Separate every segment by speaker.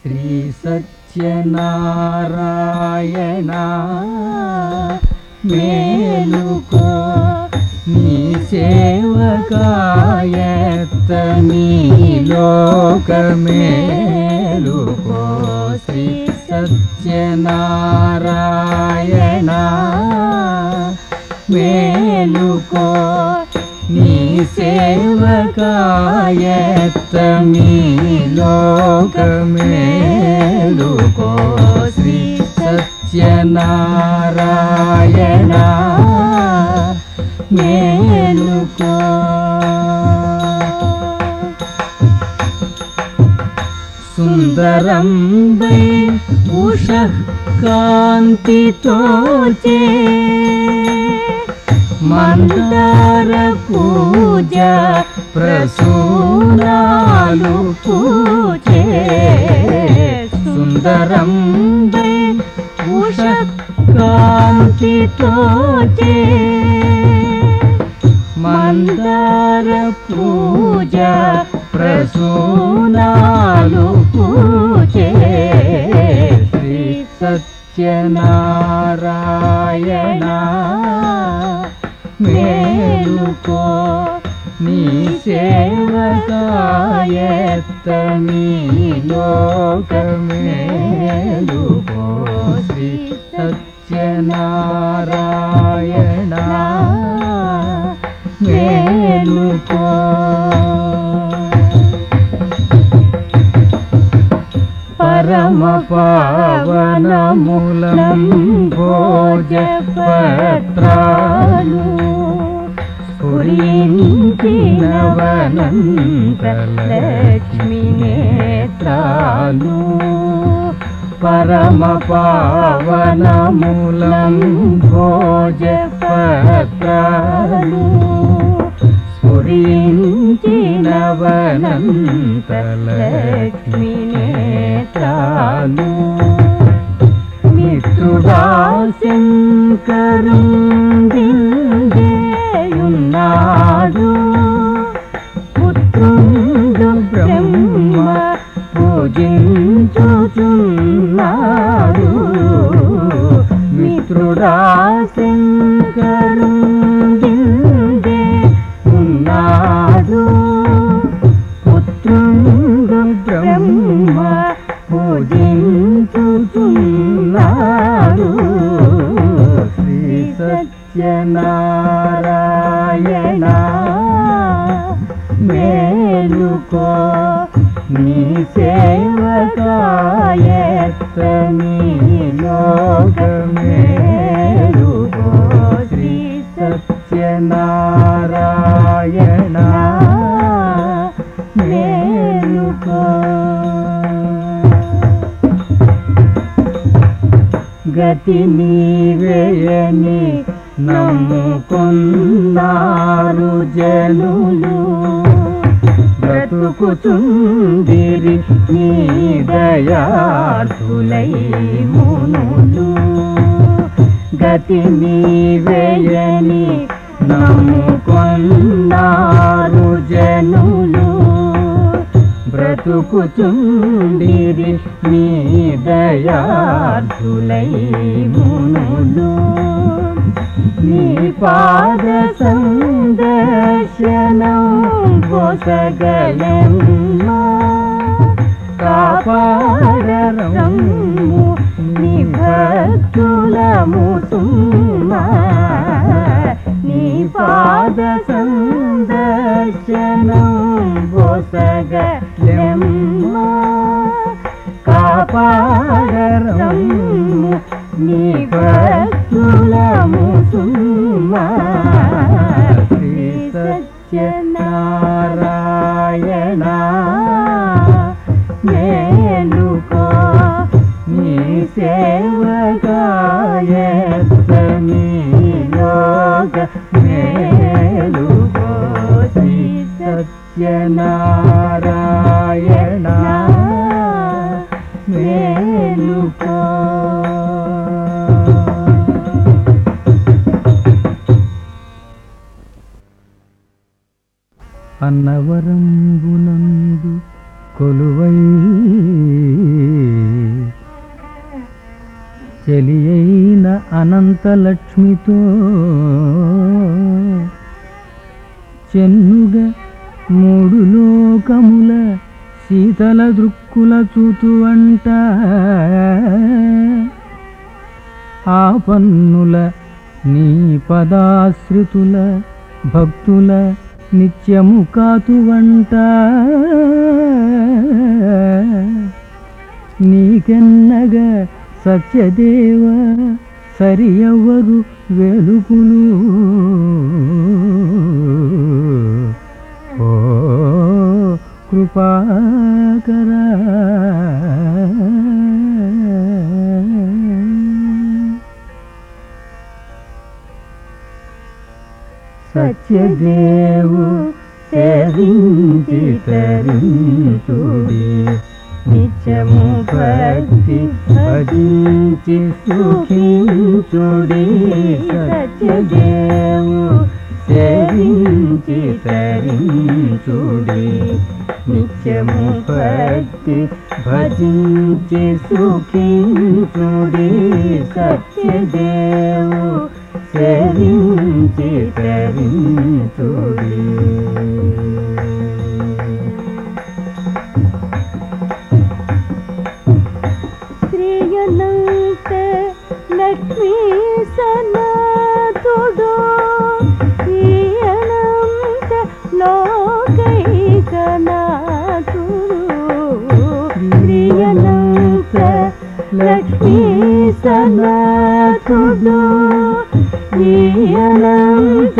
Speaker 1: శ్రీ సత్యనారాయణ మేలుకో నీ సేవకాయత్త నీ లోకమేలుకో శ్రీ సత్యనారాయణ మేలుకో నీ సేవకాయత్త మీ లోకమేలుకో శ్రీ సత్యనారాయణ మేలుకో సుందరం వై ఉష కాంతితో చే మందార పూజ ప్రసూనాలు పూజే సుందరం వై ఉష కాంతితో చే మందార పూజ ప్రసూనాలు పూజే శ్రీ సత్యనారాయణ మేలుకో నీ సేవకాయత్త నీ లోకమేలుకో శ్రీ సత్యనారాయణ మేలుకో పరమ పావనములం భోజ పత్రాలు స్ఫురించినవనంతలక్ష్మి నేత్రాలు పరమ పావనములం భోజ పత్రాలు స్ఫురించినవనంతలక్ష్మి నేత్రాలు మిత్రుడా శంకరుందిన్నాడు పుత్రుండు బ్రహ్మ పూజించుచున్నాడు మిత్రుడా శంకరుందిందే ఉన్నాడు పుత్రుండు బ్రహ్మ పూజించుచున్నాడు శ్రీ సత్యనారాయణ మేలుకో నీ సేవకాయత్త నీ లోకమేలుకో శ్రీ సత్యనారాయణ మేలుకో గతి నీవేయని నమ్ముకున్నారు జనులు బ్రతుకుచుందిరి నీ దయార్థులై మునులు గతి నీవేయని నమ్ముకున్నారు జనులు బ్రతుకుచుండిరి నీ దయార్థులై మునులు నీ పాద సందర్శనం పొసగలమ్మా కాపాడరము నీ భక్తులము సుమ్మా నీ పాద సందర్శనం పొసగలమ్మా కాపాడరము నీ భక్తులము సుమ్మా శ్రీ సత్యనారాయణ మేలుకో నీ సేవకాయత్త నీ లోక మేలుకో శ్రీ సత్యనారాయణ మేలుకో అన్నవరంబునందు కొలువై చెలియైన అనంతలక్ష్మితో చెన్నుగ మూడు లోకముల శీతల దృక్కుల చూతువంట ఆ పన్నుల నీ పదాశ్రితుల భక్తుల నిత్యము కాతువంట నీకెన్నగా సత్యదేవ సరి ఎవ్వరు వెలుపులు ఓ కృపాకరా సత్యదేవు సేవించి తరించుడి నిత్యము భక్తి భజించి సుఖించుడి సత్యదేవు సేవించి తరించుడి నిత్యము భక్తి భజించి సుఖించుడి సత్యదేవు సేవించి తరించుడి
Speaker 2: శ్రీయనంత లక్ష్మీ సనాథుడు శ్రీయనంత లోకైకనాథుడు శ్రీయనంత లక్ష్మీ సనాథుడు శ్రీయనంత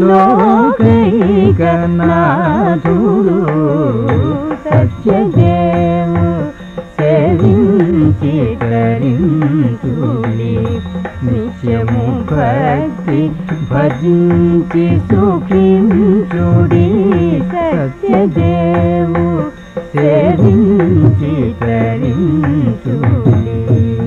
Speaker 1: లోకైకనాథుడు సత్యదేవు సేవించి తరించుడి నిత్యము భక్తి భజించి సుఖించుడి సత్యదేవు సేవించి తరించుడి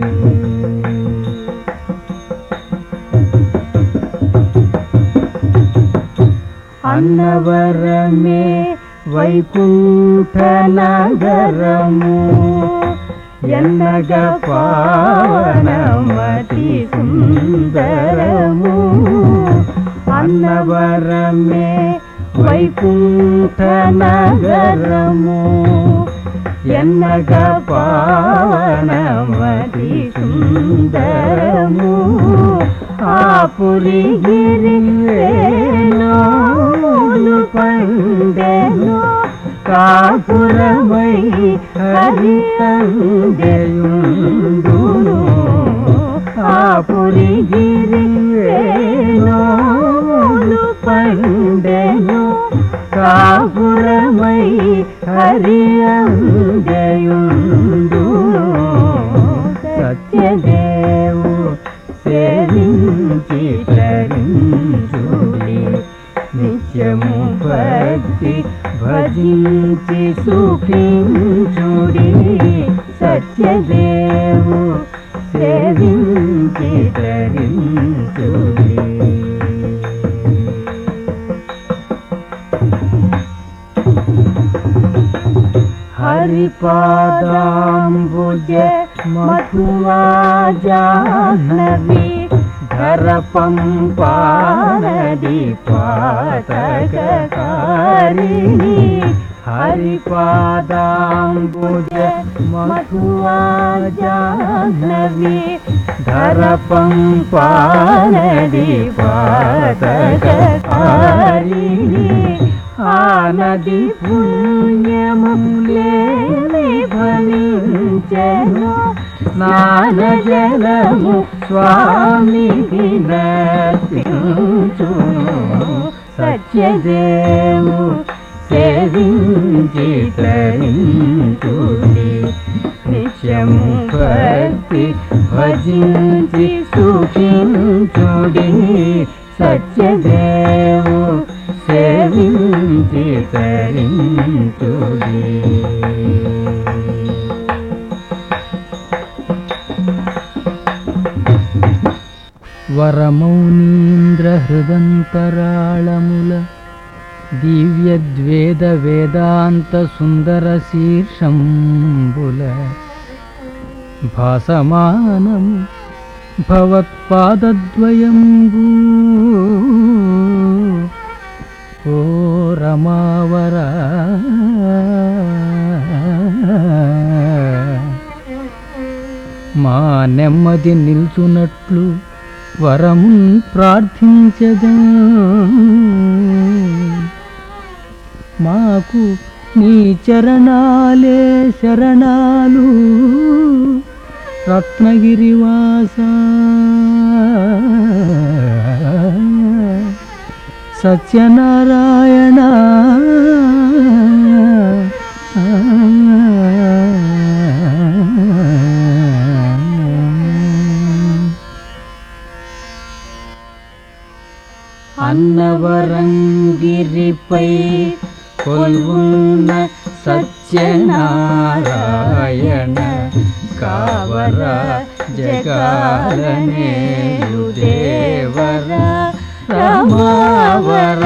Speaker 1: అన్నవరమే వైకుంఠ నగరము ఎన్నగ పావనమతి సుందరము అన్నవరమే వైకుంఠ నగరము ఎన్నగ పావనమతి సుందరము ఆపురిగిరి వేణోలు పండెను కాపురమై హరి అంగయుండును ఆపురిగిరి వేణోలు పండెను కాపురమై హరి అంగయుండును సత్యదేవు సేవించి తరించుడి నిత్యము భక్తి భజించి సుఖించుడి సత్యదేవు సేవించి తరించుడి హరిపాదాంబుజ మధువా జాహ్నవి ధర పంపానది పాతకారిణి హరిపాదాంబుజ మధువా జాహ్నవి ధర పంపానది పాతకారిణి ఆ నది పుణ్యము లేని భవించెను స్నాన జలము స్వామికి నర్పించును సత్యదేవు సేవించి తరించుడి నిత్యము భక్తి భజించి సుఖించుడి సత్యదేవు సేవించి తరించుడి వరమౌనీంద్ర హృదంతరాళముల దివ్యద్వేద వేదాంత సుందర శీర్షంబుల భాసమానము భవత్పాదద్వయంబు ఓ రమావరా మా నెమ్మది నిల్చునట్లు వరము ప్రార్థించదా మాకు నీ చరణాలే శరణాలు రత్నగిరివాస సత్యనారాయణ అన్నవరంగిరిపై కొల్వున్న సత్యనారాయణ కావర జగాలనేయు దేవర రమావర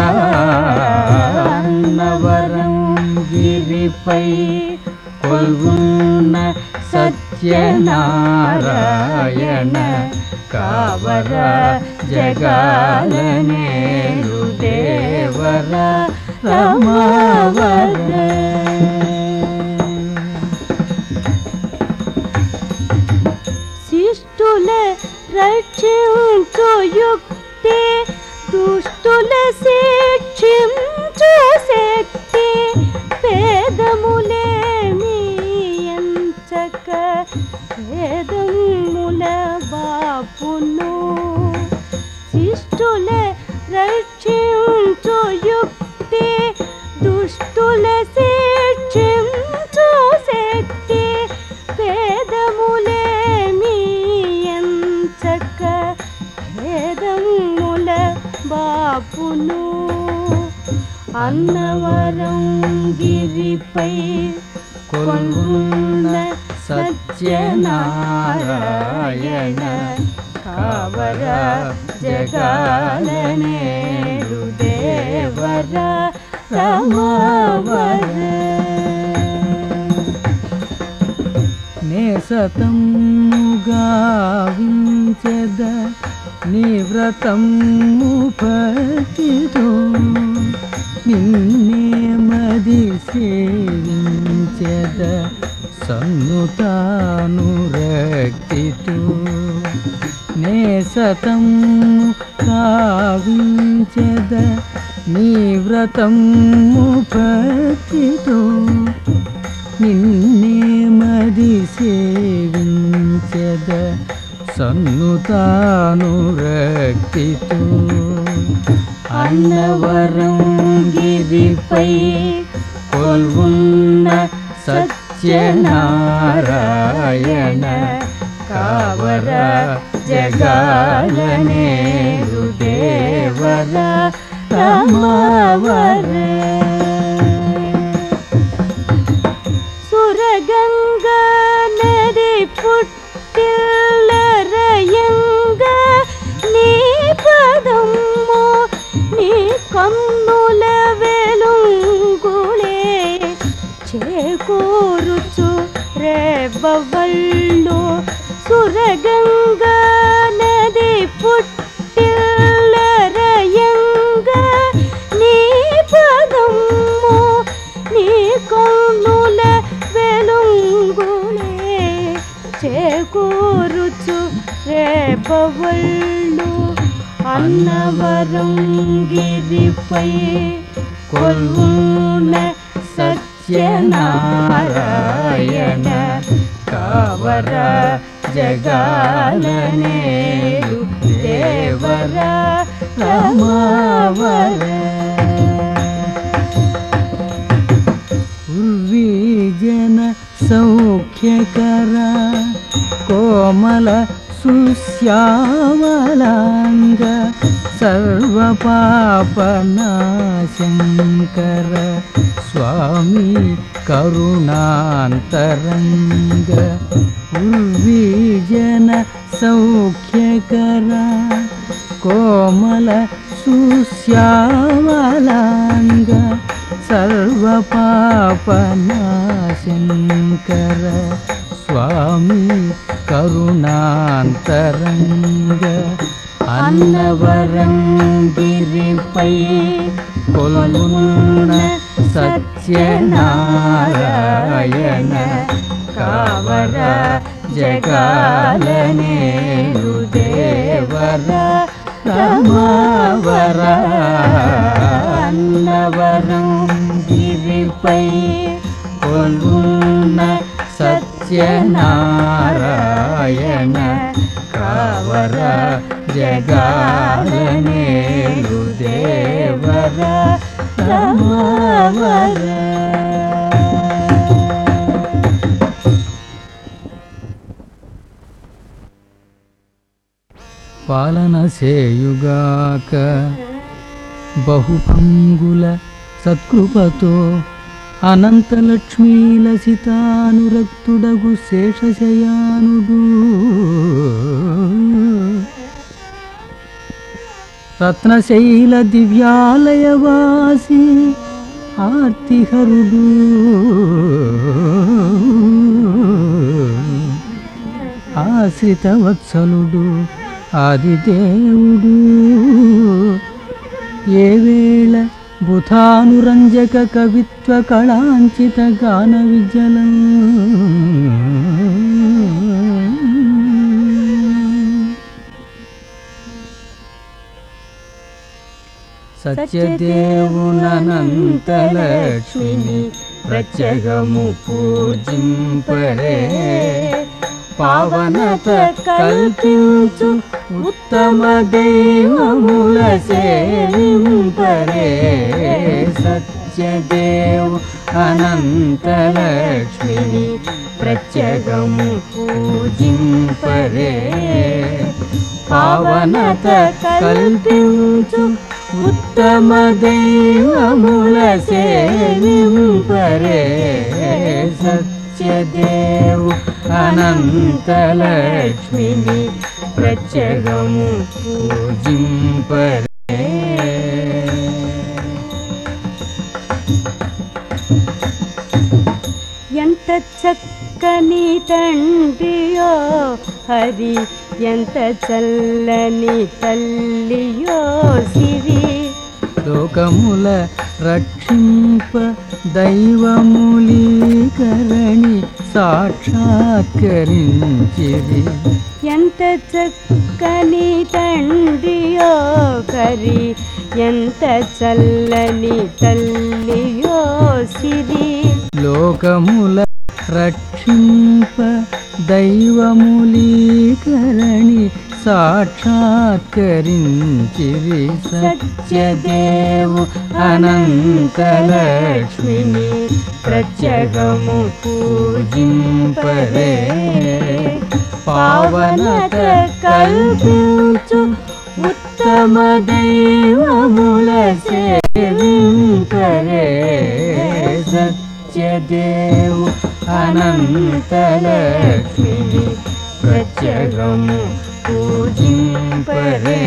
Speaker 1: అన్నవరంగిరిపై కొల్వున్న సత్యనారాయణ కావర జగాలనేయు దేవర రమావర
Speaker 2: శిష్టుల రక్షించు యుక్తి దుష్టుల శిక్షించు శక్తి పేదములేమి ఎంచక పేదముల బాపును శిష్టుల రక్షించు యుక్తి దుష్టుల శిక్షించు శక్తి పేదములేమి ఎంచక భేదముల బాపును అన్నవరం గిరిపై
Speaker 1: కొల్వున్న సత్యనారాయణ కావర జగాలనేడు దేవర రమావర నేసతముగా వించెద నీ వ్రతము భక్తితో నిన్నే మది సేవించెద సన్నుతాను రక్తితో నేసతము కావించెద నీ వ్రతము భక్తితో నిన్నే మది సేవించద సన్నుతాను రక్తితో అన్నవరం గిరిపై కొల్వున్న సత్యనారాయణ కావర జగాలనేరు దేవర రమావర
Speaker 2: సురగంగ నది పుట్టిల్లరయంగ నీ పదము నీ కన్నుల వెలుంగులే చేకూరుచు రేబవళ్ళు సురగంగ నది పుట్టిల్లరయంగ నీ పదము నీ కన్నుల వెలుంగులే చేకూరుచు రేపవళ్ళు అన్నవరం గిరిపై కొల్వున సత్యనారాయణ కావర జగాలనేలు దేవర రమావర ఉర్వీజన సౌఖ్యకర కోమల సుశ్యామలాంగ సర్వపాపనాశంకర స్వామి కరుణాంతరంగ ఉర్వీజన సౌఖ్యకర కోమల సుశ్యామలాంగ సర్వపాపనాశంకర స్వామి
Speaker 1: కరుణాంతరంగ అన్నవరంగిరిపై కొలున్న సత్యనారాయణ కావర జగాలనేలు దేవర రమావర అన్నవరం గిరిపై కొలున్న సత్యనారాయణ కావర జగాలనేలు దేవర రమావర పాలన సేయుగాక బహుభంగుల సత్కృపతో అనంతలక్ష్మీలసితానురక్తుడగు శేషశయానుడు రత్నశైల దివ్యాలయవాసి ఆర్తిహరుడు ఆశ్రిత వత్సలుడు ఆదిదేవుడు ఏ వేళ బుధానురంజక కవిత్వ కళాంచిత గాన విజలం సత్యదేవునంతలక్ష్మిని ప్రత్యేకము పూజింపరే పావనత కల్పించు ఉత్తమ దైవముల సేవింపరే సత్యదేవు అనంతలక్ష్మిని ప్రత్యేకము పూజింపరే పావనత కల్పించు ఉత్తమ దైవముల సేవింపరే సత్యదేవు అనంతలక్ష్మిని ప్రత్యేకము పూజింపరే
Speaker 3: ఎంత చక్కని తండ్రియో హరి ఎంత చల్లని తల్లియో సిరి
Speaker 1: లోకముల రక్షింప దైవములీకరణి సాక్షాత్కరించిరి
Speaker 3: ఎంత చక్కని తండ్రియో హరి ఎంత చల్లని తల్లియో సిరి
Speaker 1: లోకముల రక్షింప దైవములీకరణి సాక్షాత్కరించిరి సత్యదేవు అనంతలక్ష్మిని ప్రత్యేకము పూజింపరే పావనత కల్పించు ఉత్తమ దైవముల సేవింపరే సత్యదేవు అనంతలక్ష్మిని ప్రత్యేకము పూజింపరే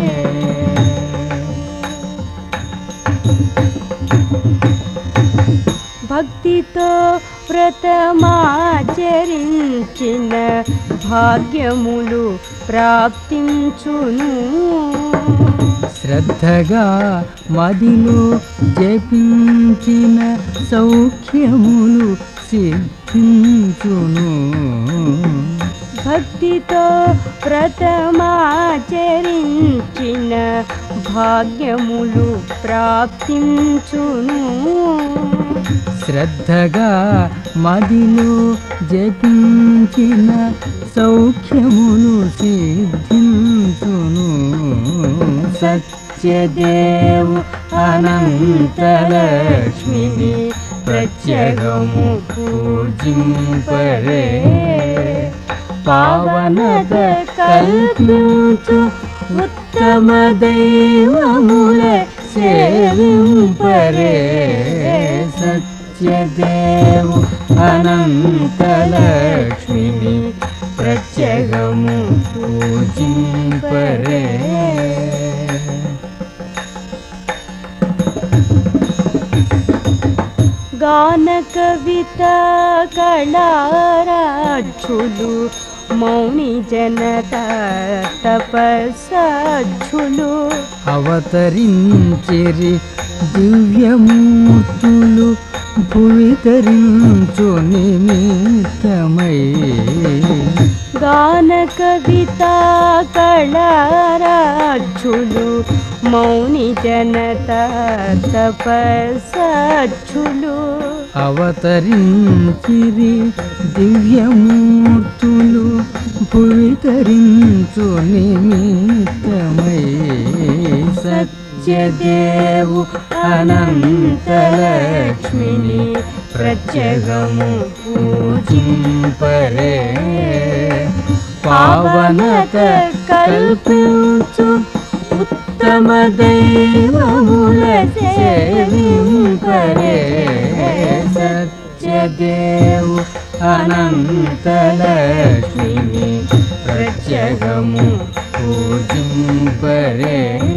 Speaker 3: భక్తితో వ్రతమాచరించిన భాగ్యములు ప్రాప్తించును
Speaker 1: శ్రద్ధగా మదిలో జపించిన సౌఖ్యములు సిద్ధించును
Speaker 3: భక్తితో వ్రతమాచరించిన భాగ్యములు ప్రాప్తించును
Speaker 1: శ్రద్ధగా మదిలో జపించిన సౌఖ్యములు సిద్ధించును సత్యదేవు అనంతలక్ష్మిని ప్రత్యేకము పూజింపరే పావనత కల్పించు ఉత్తమ దైవముల సేవింపరే సత్యదేవు అనంతలక్ష్మిని ప్రత్యేకము పూజింపరే
Speaker 3: గాన కవిత కళారాక్షులు మౌని జనత తపస్సాధ్యులు
Speaker 2: అవతరించిరి దివ్యమూర్తులు భువి తరించు నిమిత్తమై
Speaker 3: గాన కవితా కళారాధ్యులు మౌని జనత తపస్సాధ్యులు
Speaker 2: అవతరించిరి దివ్యమూర్తులు భువి తరించు నిమిత్తమై సత్యదేవు అనంతలక్ష్మిని ప్రత్యేకము పూజింపరే పావనత కల్పించు ఉత్తమ దైవముల సేవింపరే సత్యదేవు అనంతలక్ష్మిని ప్రత్యేకము పూజింపరే